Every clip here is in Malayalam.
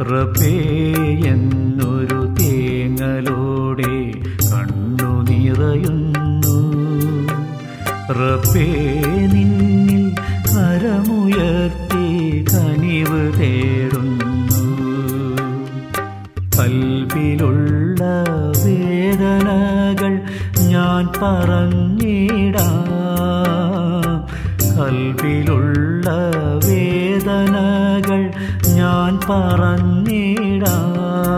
റബ്ബേ എന്നൊരു തേങ്ങലോടെ കണ്ണു നിറയുന്നു റബ്ബേ നിന്നിൽ കരമുയർത്തി കനിവ് തേടുന്നു കൽവിലുള്ള വേദനകൾ ഞാൻ പറഞ്ഞിടാം കൽവിലുള്ള വേദനകൾ ഞാൻ പറഞ്ഞിടാം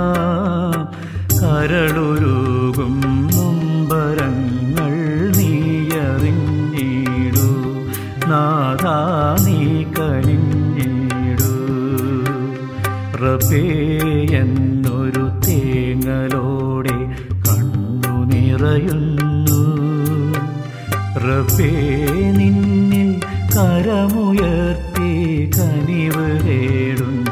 കരളുരുകും നൊമ്പരങ്ങൾ നീയറിഞ്ഞിടൂ നാഥാ നീ കനിഞ്ഞിടൂ റബേ എന്നൊരു തേങ്ങലോടെ കണ്ണു നിറയുന്നു റബേ നിന്നിൽ കരമുയർത്തി കനിവ് തേടുന്നു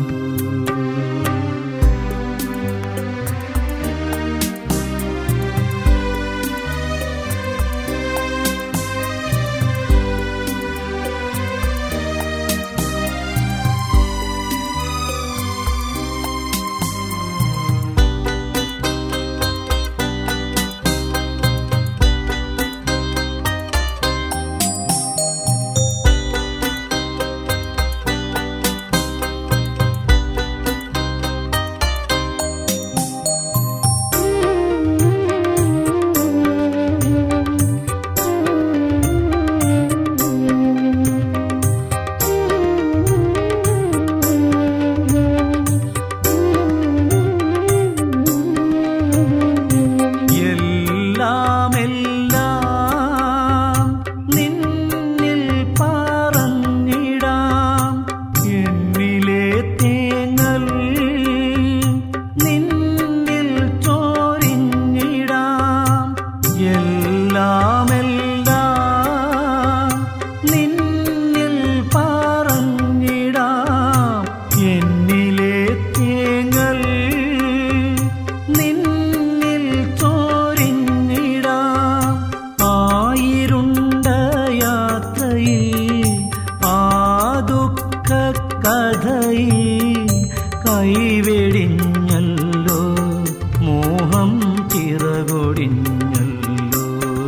എല്ലാം എല്ലാം നിന്നിൽ പറഞ്ഞിടാം എന്നിലെ തേങ്ങൽ നിന്നിൽ ചോരിഞ്ഞിടാം എല്ലാം എല്ലാം നിന്നിൽ പറഞ്ഞിടാം എന്നിലെ തേങ്ങൽ നിന്നിൽ ചോരിഞ്ഞിടാം ആയിരുണ്ട യാത്രയിൽ ആ ദുഃഖ കഥയിൽ കൈവെടിഞ്ഞല്ലോ മോഹം ചിറകൊടിഞ്ഞല്ലോ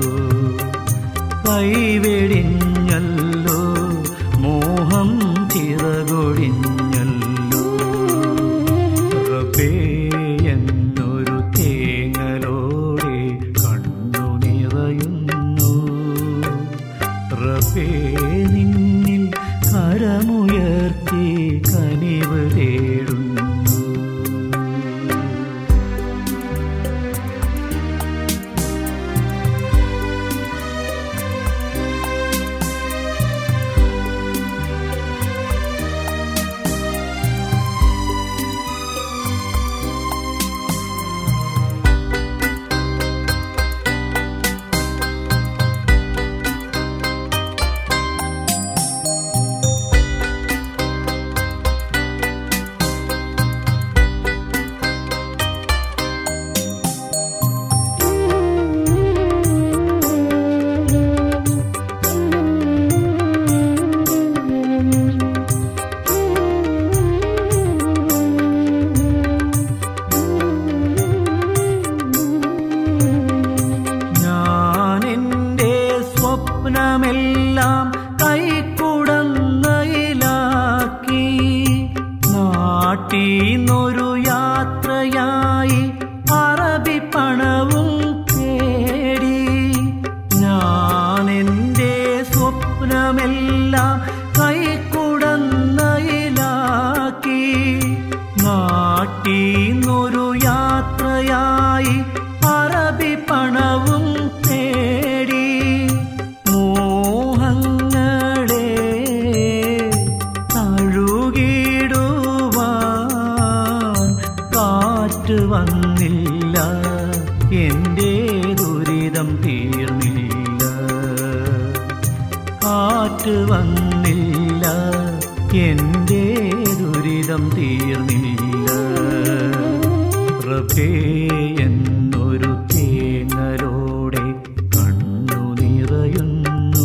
കൈവെടിഞ്ഞല്ലോ മോഹം ചിറകൊടിഞ്ഞല്ലോ റബ്ബേ എന്നൊരു തേങ്ങലോടെ കണ്ണു നിറയുന്നു റബ്ബേ നിന്നിൽ കരമുയർത്തി കനിവ് തേടുന്നു ഞാൻ എൻ്റെ സ്വപ്നമെല്ലാം കൈക്കുടന്നയിലാക്കി നാട്ടീന്നൊരു യാത്രയായി അറബി പണവും തേടി ഞാൻ എൻ്റെ സ്വപ്നമെല്ലാം കൈക്കുടന്നയിലാക്കി നാട്ടീന്നൊരു യാത്രയായി അറബി പണവും തേടി മോഹങ്ങളെ തഴുകിടുവാൻ കാറ്റ് വന്നില്ല എൻ്റെ ദുരിതം തീർന്നില്ല കാറ്റ് വന്നില്ല എൻ്റെ ദുരിതം തീർന്നില്ല റബേ എന്നൊരു തേങ്ങലോടെ കണ്ണു നിറയുന്നു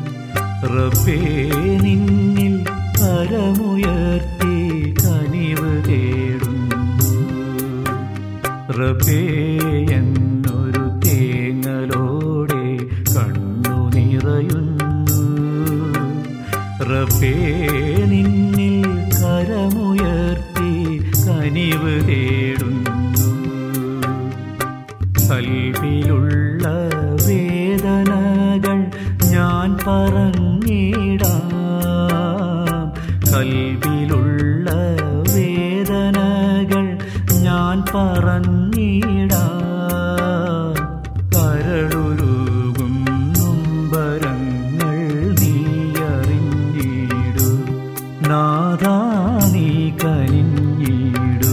റബ്ബേ നിന്നിൽ കരമുയർത്തി കനിവ് റബേ എന്നൊരു തേങ്ങലോടെ കണ്ണു നിറയുന്നു റബേ നിന്നിൽ കരമുയർത്തി കനിവ് തേടുന്നു കൽവിലുള്ള വേദനകൾ ഞാൻ പറഞ്ഞിടാം കൽവിലുള്ള വേദനകൾ ഞാൻ പറഞ്ഞിടാം കരളുരുകും നൊമ്പരങ്ങൾ നീ അറിഞ്ഞിടൂ നാദാ നീ കനിഞ്ഞിടൂ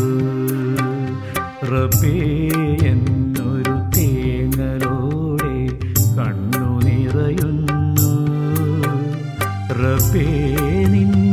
റബേ എന്നൊരു തേങ്ങലോടെ കണ്ണു നിറയുന്നു റബേ നിൻ